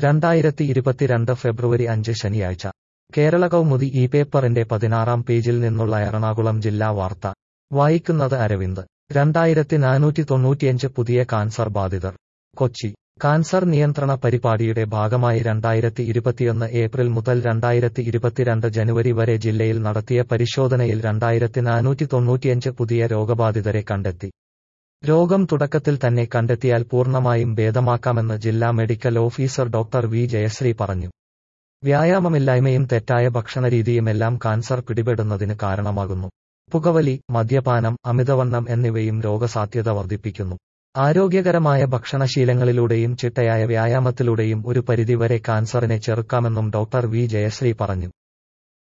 രണ്ടായിരത്തി ഇരുപത്തിരണ്ട് ഫെബ്രുവരി അഞ്ച് ശനിയാഴ്ച കേരള കൗമുദി ഈ പേപ്പറിന്റെ പതിനാറാം പേജിൽ നിന്നുള്ള എറണാകുളം ജില്ലാ വാർത്ത വായിക്കുന്നത് അരവിന്ദ് രണ്ടായിരത്തി നാനൂറ്റി തൊണ്ണൂറ്റിയഞ്ച് പുതിയ കാൻസർ ബാധിതർ കൊച്ചി കാൻസർ നിയന്ത്രണ പരിപാടിയുടെ ഭാഗമായി രണ്ടായിരത്തി ഇരുപത്തിയൊന്ന് ഏപ്രിൽ മുതൽ രണ്ടായിരത്തി ഇരുപത്തിരണ്ട് ജനുവരി വരെ ജില്ലയിൽ നടത്തിയ പരിശോധനയിൽ രണ്ടായിരത്തി നാനൂറ്റി തൊണ്ണൂറ്റിയഞ്ച് പുതിയ രോഗബാധിതരെ കണ്ടെത്തി രോഗം തുടക്കത്തിൽ തന്നെ കണ്ടെത്തിയാൽ പൂർണ്ണമായും ഭേദമാക്കാമെന്ന് ജില്ലാ medical officer doctor V Jayasree പറഞ്ഞു വ്യായാമമില്ലായ്മയും തെറ്റായ ഭക്ഷണരീതിയുമെല്ലാം കാൻസർ പിടിപെടുന്നതിന് കാരണമാകുന്നു പുകവലി മദ്യപാനം അമിതവണ്ണം എന്നിവയും രോഗസാധ്യത വർദ്ധിപ്പിക്കുന്നു ആരോഗ്യകരമായ ഭക്ഷണശീലങ്ങളിലൂടെയും ചിട്ടയായ വ്യായാമത്തിലൂടെയും ഒരു പരിധിവരെ കാൻസറിനെ ചെറുക്കാമെന്നും ഡോക്ടർ വി ജയശ്രീ പറഞ്ഞു